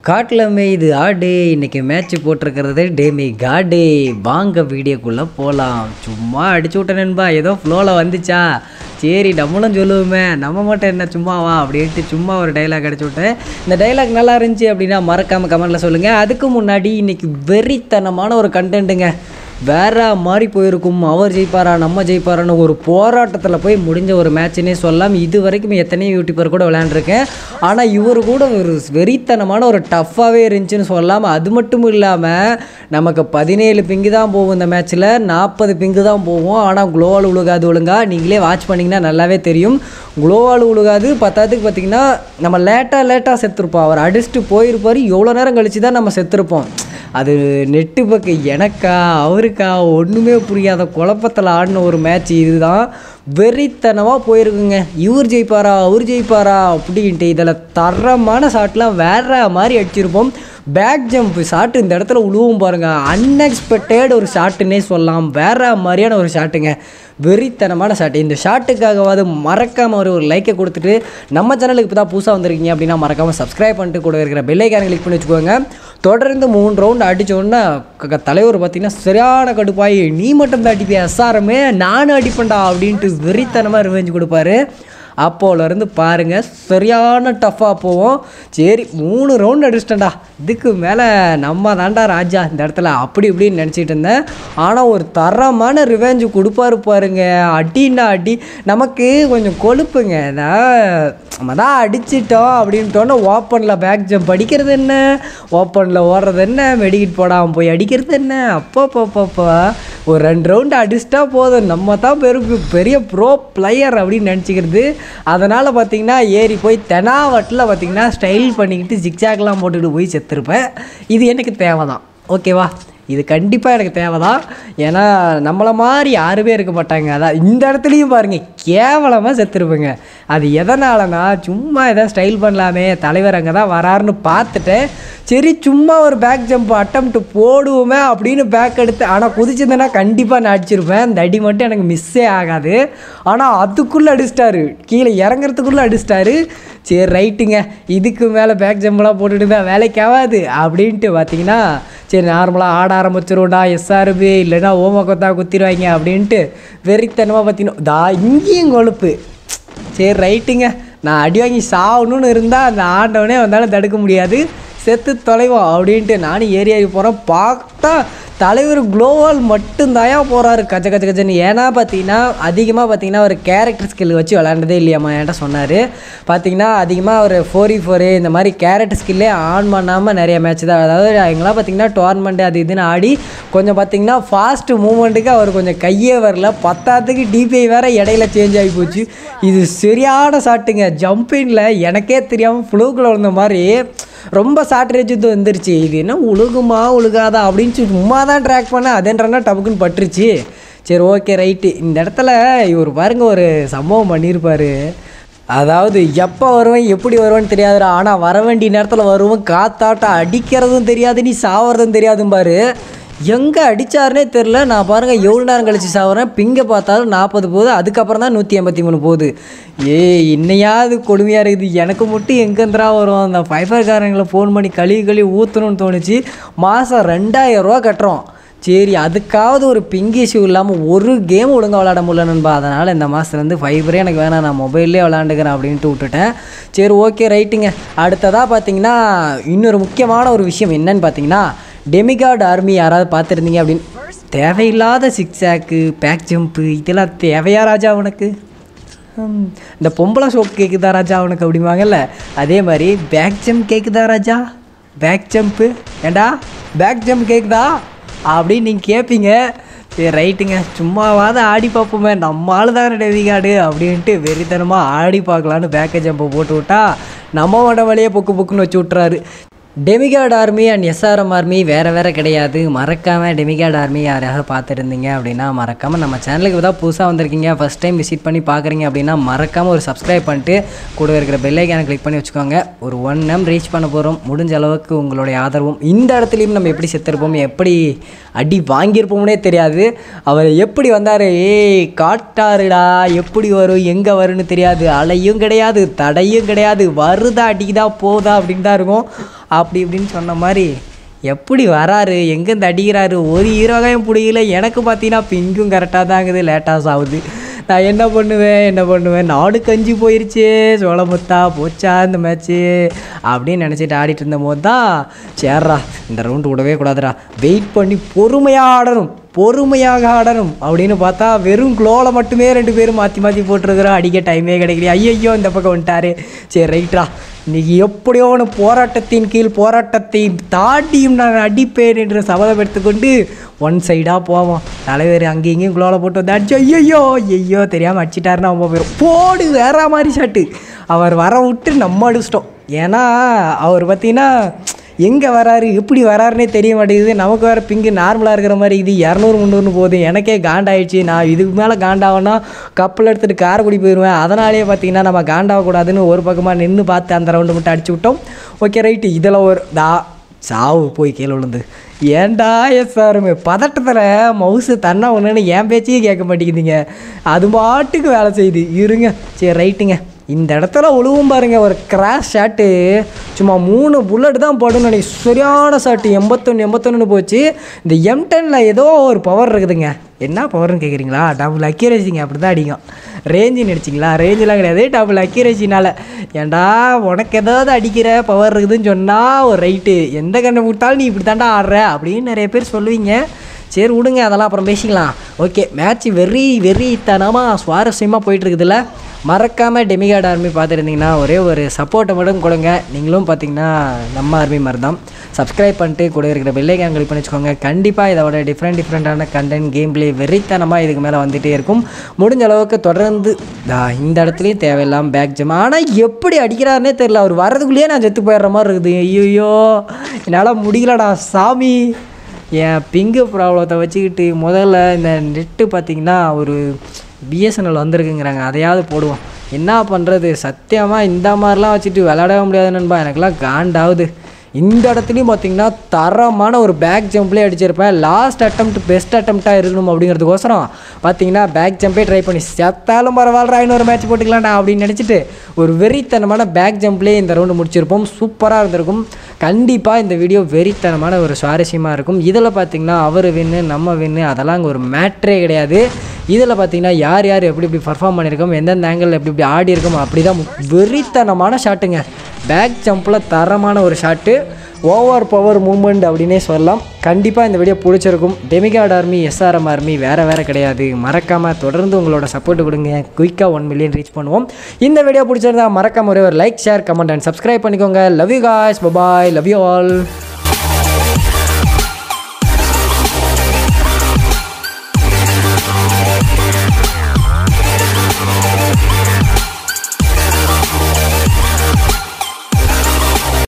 காட்டில் மேய்து ஆடு இன்னைக்கு மேட்ச் போட்டிருக்கிறது டேமி காடு வாங்க வீடியோக்குள்ளே போகலாம் சும்மா அடிச்சு விட்ட நண்பா ஏதோ ஃப்ளோவில் வந்துச்சா சரி நம்மளும் சொல்லுவோமே நம்ம மட்டும் என்ன சும்மாவா அப்படின்ட்டு சும்மா ஒரு டைலாக் அடிச்சு விட்டேன் இந்த டைலாக் நல்லா இருந்துச்சு அப்படின்னா மறக்காமல் கமெண்ட்டில் சொல்லுங்கள் அதுக்கு முன்னாடி இன்னைக்கு வெறித்தனமான ஒரு கண்டென்ட்டுங்க வேற மாதிரி போயிருக்கும் அவர் ஜெயிப்பாரா நம்ம ஜெயிப்பாரான்னு ஒரு போராட்டத்தில் போய் முடிஞ்ச ஒரு மேட்ச்னே சொல்லலாம் இது வரைக்கும் எத்தனையோ யூடியூபர் கூட விளையாண்டுருக்கேன் ஆனால் இவர் கூட ஒரு வெறித்தனமான ஒரு டஃப்பாகவே இருந்துச்சுன்னு சொல்லலாம் அது மட்டும் இல்லாமல் நமக்கு பதினேழு பிங்கு தான் போகும் இந்த மேட்ச்சில் நாற்பது பிங்கு தான் போகும் ஆனால் குளோவால் உழுகாது ஒழுங்கா நீங்களே வாட்ச் பண்ணிங்கன்னா நல்லாவே தெரியும் குளோவால் உழுகாது பத்தாவதுக்கு பார்த்தீங்கன்னா நம்ம லேட்டாக லேட்டாக செத்துருப்போம் அவர் அடிச்சுட்டு போயிருப்பார் எவ்வளோ நேரம் கழிச்சு தான் நம்ம செத்துருப்போம் அது நெட்டு பக்கம் எனக்கா அவருக்கா ஒன்றுமே புரியாத குழப்பத்தில் ஆடின ஒரு மேட்ச் இதுதான் வெறித்தனமாக போயிருக்குங்க இவர் ஜெயிப்பாரா அவர் ஜெயிப்பாரா அப்படின்ட்டு இதில் தரமான ஷாட்லாம் வேற மாதிரி அடிச்சிருப்போம் பேக் ஜம்ப் ஷாட் இந்த இடத்துல உழுவும் பாருங்க அன்எக்ஸ்பெக்டட் ஒரு ஷாட்டுன்னே சொல்லலாம் வேற மாதிரியான ஒரு ஷாட்டுங்க வெறித்தனமான ஷாட் இந்த ஷாட்டுக்காகவாது மறக்காமல் ஒரு ஒரு லைக்கை கொடுத்துட்டு நம்ம சேனலுக்கு இப்போ தான் புதுசாக வந்திருக்கீங்க அப்படின்னா மறக்காமல் சப்ஸ்கிரைப் பண்ணிட்டு கூட இருக்கிற பெல்லைக்காரன் கிளிக் பண்ணி வச்சுக்கோங்க தொடர்ந்து மூணு ரவுண்டு அடித்தோடனே தலைவர் பார்த்தீங்கன்னா சரியான கடுப்பாயி நீ மட்டும் தான் அடிப்பியா எஸ்ஆர்எம்மே நானும் அடிப்பேன்டா அப்படின்ட்டு வெறித்தனமாக ரிவெஞ்சு கொடுப்பாரு அப்போலேருந்து பாருங்கள் சரியான டஃப்பாக போவோம் சரி மூணு ரவுண்ட் அடிச்சிட்டேன்டா இதுக்கு மேலே நம்ம தாண்டா ராஜா இந்த இடத்துல அப்படி இப்படின்னு நினச்சிட்டு இருந்தேன் ஆனால் ஒரு தரமான ரிவெஞ்சு கொடுப்பாரு பாருங்க அடின்னா அடி நமக்கு கொஞ்சம் கொழுப்புங்க நான் நம்ம தான் அடிச்சிட்டோம் அப்படின்ட்டோன்னே ஓப்பனில் பேக் ஜம்ப் அடிக்கிறது என்ன ஓப்பனில் ஓடுறது என்ன மெடிக்கிட் போடாமல் போய் அடிக்கிறது என்ன அப்போ அப்போ ஒரு ரெண்டு ரவுண்டு அடிச்சிட்டா போதும் நம்ம தான் பெரு பெரிய ப்ரோ பிளேயர் அப்படின்னு நினச்சிக்கிறது அதனால் பார்த்தீங்கன்னா ஏறி போய் தெனாவட்டில் பார்த்தீங்கன்னா ஸ்டைல் பண்ணிக்கிட்டு ஜிக்ஜாக்லாம் போட்டுக்கிட்டு போய் செத்துருப்பேன் இது எனக்கு தேவை தான் ஓகேவா இது கண்டிப்பாக எனக்கு தேவை தான் ஏன்னா நம்மளை மாதிரி யாருமே இருக்க மாட்டாங்க அதான் இந்த இடத்துலையும் பாருங்கள் கேவலமாக செத்துருப்பேங்க அது எதனாலனா சும்மா எதாவது ஸ்டைல் பண்ணலாமே தலைவர் அங்கே தான் வராருன்னு பார்த்துட்டேன் சரி சும்மா ஒரு பேக் ஜம்ப் அட்டம்ப்ட் போடுவோமே அப்படின்னு பேக் எடுத்து ஆனால் குதிச்சிருந்தேன்னா கண்டிப்பாக நான் அடிச்சிருப்பேன் இந்த அடி மட்டும் எனக்கு மிஸ்ஸே ஆகாது ஆனால் அதுக்குள்ளே அடிச்சிட்டாரு கீழே இறங்குறதுக்குள்ளே அடிச்சிட்டாரு சரி ரைட்டுங்க இதுக்கு மேலே பேக் ஜம்ப்லாம் போட்டுட்டு தான் வேலைக்கு ஆகாது அப்படின்ட்டு பார்த்தீங்கன்னா சரி நார்மலாக ஆட ஆரம்பிச்சிருவோம்டா எஸ்ஆர்பி இல்லைன்னா ஓம கொத்தா குத்திடுவாங்க அப்படின்ட்டு வெறித்தனமாக பார்த்தீங்கன்னா தா இங்கேயும் கொழுப்பு சரி ரைட்டுங்க நான் அடி வாங்கி சாகணும்னு இருந்தால் அந்த ஆண்டவனே வந்தாலும் தடுக்க முடியாது செத்து தொலைவோம் அப்படின்ட்டு நானும் ஏறி ஏறி போகிறேன் பார்த்தா தலைவர் குளோவால் மட்டும்தாயா போகிறாரு கச்ச கச்ச கச்சன்னு ஏன்னா பார்த்தீங்கன்னா அதிகமாக பார்த்தீங்கன்னா ஒரு கேரக்டர் ஸ்கில் வச்சு விளாண்டதே இல்லையாம்மா என்கிட்ட சொன்னார் பார்த்தீங்கன்னா அதிகமாக ஒரு ஃபோரி ஃபோரு இந்த மாதிரி கேரக்டர் ஸ்கில்லே ஆன் பண்ணாமல் நிறைய மேட்ச் தான் அதாவது எங்கெல்லாம் பார்த்தீங்கன்னா டோர்னமெண்ட் அது இதுன்னு ஆடி கொஞ்சம் பார்த்தீங்கன்னா ஃபாஸ்ட்டு மூமெண்ட்டுக்கு அவர் கொஞ்சம் கையே வரல பத்தாத்துக்கு டிபிஐ வேறு இடையில சேஞ்ச் ஆகி போச்சு இது சரியான ஷாட்டுங்க ஜம்பிங்கில் எனக்கே தெரியாமல் ஃப்ளூக்கில் விழுந்த மாதிரி ரொம்ப சாட்ரேஜ் வந்துருச்சு இது என்ன உழுகுமா உழுகாதா அப்படின்னு சும்மா தான் ட்ராக் பண்ண அதேன்றனா டபுக்குன்னு பட்டுருச்சு சரி ஓகே ரைட்டு இந்த இடத்துல இவர் பாருங்க ஒரு சம்பவம் பண்ணியிருப்பார் அதாவது எப்போ வருவேன் எப்படி வருவேன்னு தெரியாதுடா ஆனால் வர வேண்டிய நேரத்தில் வருவேன் காத்தாட்டம் அடிக்கிறதும் தெரியாது நீ சாவறதும் தெரியாதும் பாரு எங்கே அடித்தாருனே தெரில நான் பாருங்கள் எவ்வளோ நேரம் கழிச்சு சாவுறேன் பிங்கை பார்த்தாலும் நாற்பது போகுது அதுக்கப்புறம் தான் நூற்றி எண்பத்தி மூணு போகுது ஏய் இன்னையாவது கொடுமையாக இருக்குது எனக்கு மட்டும் எங்கேந்திரா வரும் அந்த ஃபைஃபர்காரங்களை ஃபோன் பண்ணி கழுவி கழுவி ஊற்றணும்னு தோணுச்சு மாதம் ரெண்டாயிரம் ரூபா கட்டுறோம் சரி அதுக்காவது ஒரு பிங் இஷ்யூ இல்லாமல் ஒரு கேம் ஒழுங்காக விளாட முடியல நண்பா அதனால் இந்த மாதத்துலேருந்து ஃபைபரே எனக்கு வேணாம் நான் மொபைல்லே விளாண்டுக்கிறேன் அப்படின்ட்டு விட்டுட்டேன் சரி ஓகே ரைட்டுங்க அடுத்ததாக பார்த்தீங்கன்னா இன்னொரு முக்கியமான ஒரு விஷயம் என்னன்னு பார்த்தீங்கன்னா டெமிகார்டு ஆர்மி யாராவது பார்த்துருந்தீங்க அப்படின்னு தேவையில்லாத சிக்ஸாக்கு பேக் ஜம்ப்பு இதெல்லாம் தேவையா ராஜா உனக்கு ஹம், இந்த பொம்பளை ஷோப் கேட்குதா ராஜா உனக்கு அப்படிம்பாங்கல்ல அதே மாதிரி பேக் ஜம்ப் கேட்குதா ராஜா பேக் ஜம்ப்பு ஏண்டா பேக் ஜம்ப் கேட்குதா அப்படின்னு நீங்கள் கேட்பீங்க சரி ரைட்டுங்க சும்மாவாவது ஆடி பார்ப்போமே நம்ம ஆள் தானே டெவிகார்டு அப்படின்ட்டு வெறித்தனமாக ஆடி பார்க்கலான்னு பேக்கேஜ் ஜம்பை போட்டு விட்டா நம்ம வட வழியே பொக்கு பொக்குன்னு வச்சு விட்றாரு டெமிகார்டு ஆர்மி அண்ட் எஸ்ஆர்எம் ஆர்மி வேறு வேறு கிடையாது மறக்காமல் டெமிகார்டு ஆர்மி யாராவது பார்த்துருந்தீங்க அப்படின்னா மறக்காமல் நம்ம சேனலுக்கு தான் புதுசாக வந்திருக்கீங்க ஃபஸ்ட் டைம் விசிட் பண்ணி பார்க்குறீங்க அப்படின்னா மறக்காமல் ஒரு சப்ஸ்கிரைப் பண்ணிட்டு கூட இருக்கிற பெல்லைக்கான கிளிக் பண்ணி வச்சுக்கோங்க ஒரு ஒன் எம் ரீச் பண்ண போகிறோம் முடிஞ்ச அளவுக்கு உங்களுடைய ஆதரவும் இந்த இடத்துலையும் நம்ம எப்படி செத்துருப்போம் எப்படி அடி வாங்கியிருப்போம்னே தெரியாது அவர் எப்படி வந்தார் ஏய் காட்டாருடா எப்படி வரும் எங்கே வரும்னு தெரியாது அலையும் கிடையாது தடையும் கிடையாது வருதா அடிக்குதா போதா அப்படின்னு தான் இருக்கும் அப்படி இப்படின்னு சொன்ன மாதிரி எப்படி வராரு எங்கேருந்து அடிக்கிறாரு ஒரு ஹீரோகையும் பிடிக்கல எனக்கு பார்த்தீங்கன்னா பிங்கும் கரெக்டாக தாங்குது லேட்டாஸ் ஆகுது நான் என்ன பண்ணுவேன் என்ன பண்ணுவேன் நாடு கஞ்சி போயிருச்சே சோளமுத்தா போச்சா இந்த மேட்ச்சு அப்படின்னு நினச்சிட்டு ஆடிட்டு இருந்தபோது தான் சேர்றா இந்த ரவுண்டு விடவே கூடாதுடா வெயிட் பண்ணி பொறுமையாக ஆடணும் பொறுமையாக ஆடணும் அப்படின்னு பார்த்தா வெறும் க்ளோவில் மட்டுமே ரெண்டு பேரும் மாற்றி மாற்றி போட்டிருக்கிறோம் அடிக்க டைமே கிடைக்கல ஐயையோ இந்த பக்கம் வந்துட்டாரு சரி ரைட்ரா இன்னைக்கு எப்படியோ ஒன்று போராட்டத்தின் கீழ் போராட்டத்தை தாண்டியும் நான் அடிப்பேன் என்று சபதம் எடுத்துக்கொண்டு ஒன் சைடாக போவோம் தலைவர் அங்கேயும் இங்கேயும் குளோவில் போட்டு வந்து அடிச்சு ஐயோ ஐயோ தெரியாமல் அடிச்சிட்டாருன்னா ரொம்ப போயிடும் போடு வேற மாதிரி ஷாட்டு அவர் வர விட்டு நம்ம அடிச்சிட்டோம் ஏன்னா அவர் பார்த்தீங்கன்னா எங்கே வராரு எப்படி வராருன்னே தெரிய மாட்டேங்குது நமக்கு வேறு பிங்கு நார்மலாக இருக்கிற மாதிரி இது இரநூறு முந்நூறுனு போகுது எனக்கே காண்டாயிடுச்சு நான் இதுக்கு மேலே காண்டாகனா கப்பல் எடுத்துகிட்டு காரைக்குடி போயிடுவேன் அதனாலேயே பார்த்தீங்கன்னா நம்ம காண்டாகக்கூடாதுன்னு ஒரு பக்கமாக நின்று பார்த்து அந்த ரவுண்டு மட்டும் அடிச்சு விட்டோம் ஓகே ரைட்டு இதில் ஒரு தா சாவு போய் கீழே விழுந்து ஏன்டா எஸ் சாருமே பதட்டத்தில் மவுஸு தன்னா ஒன்றுன்னு என் பேச்சையே கேட்க மாட்டேங்குதுங்க அது பாட்டுக்கு வேலை செய்யுது இருங்க சரி ரைட்டுங்க இந்த இடத்துல உழுவும் பாருங்க ஒரு கிராஷ் ஷாட்டு சும்மா மூணு புல்லட் தான் போடணும்னு நினைக்க சரியான ஷாட்டு எண்பத்தொன்று எண்பத்தொன்னு போச்சு இந்த எம் டெனில் ஏதோ ஒரு பவர் இருக்குதுங்க என்ன பவர்னு கேட்குறீங்களா டபுள் அக்யூரேசிங்க அப்படி தான் அடிக்கும் ரேஞ்சு நினச்சிங்களா ரேஞ்செலாம் கிடையாது டபுள் அக்யூரேசினால் ஏன்டா உனக்கு ஏதாவது அடிக்கிற பவர் இருக்குதுன்னு சொன்னால் ஒரு ரைட்டு எந்த கண்ணை விட்டாலும் நீ இப்படி தாண்டா ஆடுற அப்படின்னு நிறைய பேர் சொல்லுவீங்க சரி விடுங்க அதெல்லாம் அப்புறம் பேசிக்கலாம் ஓகே மேட்ச் வெறி வெறித்தனமாக சுவாரஸ்யமாக போயிட்டுருக்குதுல்ல மறக்காமல் டெமிகார்டு ஆர்மி பார்த்துருந்தீங்கன்னா ஒரே ஒரு சப்போர்ட்டை மட்டும் கொடுங்க நீங்களும் பார்த்தீங்கன்னா நம்ம ஆர்மி மாதிரி தான் சப்ஸ்கிரைப் பண்ணிட்டு கூட இருக்கிற பெல்லைக்கான் கிளிக் பண்ணி வச்சுக்கோங்க கண்டிப்பாக இதோட டிஃப்ரெண்ட் டிஃப்ரெண்ட்டான கண்டென்ட் கேம் பிளே வெறித்தனமாக இதுக்கு மேலே வந்துகிட்டே இருக்கும் முடிஞ்ச அளவுக்கு தொடர்ந்து தா இந்த இடத்துலையும் தேவையில்லாம பேக் ஜம் ஆனால் எப்படி அடிக்கிறாருனே தெரில அவர் வர்றதுக்குள்ளேயே நான் செத்து போயிடுற மாதிரி இருக்குது ஐயோ என்னால் முடியலடா சாமி என் பிங்கு ப்ராப்ளத்தை வச்சுக்கிட்டு முதல்ல இந்த நெட்டு பார்த்திங்கன்னா ஒரு பிஎஸ்என்எல் வந்திருக்குங்கிறாங்க அதையாவது போடுவோம் என்ன பண்ணுறது சத்தியமாக இந்த மாதிரிலாம் வச்சுட்டு விளையாடவே முடியாது நண்பா எனக்கெல்லாம் காண்டாகுது இந்த இடத்துலையும் பார்த்தீங்கன்னா தரமான ஒரு பேக் ஜம்ப்லேயே அடிச்சிருப்பேன் லாஸ்ட் attempt பெஸ்ட் அட்டம்ப்டாக இருக்கணும் அப்படிங்கிறதுக்கோசரம் பார்த்தீங்கன்னா பேக் ஜம்பே ட்ரை பண்ணி செத்தாலும் பரவாயில்ல இன்னொரு மேட்ச் போட்டுக்கலாம்டா அப்படின்னு நினச்சிட்டு ஒரு வெறித்தனமான பேக் ஜம்ப்லேயே இந்த ரவுண்டு முடிச்சிருப்போம் சூப்பராக இருந்திருக்கும் கண்டிப்பாக இந்த வீடியோ வெறித்தனமான ஒரு சுவாரஸ்யமாக இருக்கும் இதில் பார்த்தீங்கன்னா அவர் வின்னு நம்ம வின்னு அதெல்லாம் அங்கே ஒரு மேட்ரே கிடையாது இதில் பார்த்தீங்கன்னா யார் யார் எப்படி எப்படி பர்ஃபார்ம் பண்ணியிருக்கோம் எந்தெந்த ஆங்கிள் எப்படி எப்படி ஆடி இருக்கோம் அப்படி தான் வெறித்தனமான ஷாட்டுங்க பேக் ஜம்பில் தரமான ஒரு ஷாட்டு ஓவர் பவர் மூமெண்ட் அப்படின்னே சொல்லலாம் கண்டிப்பாக இந்த வீடியோ பிடிச்சிருக்கும் டெமிகார்ட் ஆர்மி எஸ்ஆர்எம் ஆர்மி வேறு வேறு கிடையாது மறக்காமல் தொடர்ந்து உங்களோட சப்போர்ட் கொடுங்க குயிக்காக ஒன் மில்லியன் ரீச் பண்ணுவோம் இந்த வீடியோ பிடிச்சிருந்தா மறக்காம ஒரே ஒரு like share comment and subscribe பண்ணிக்கோங்க love you guys bye bye love you all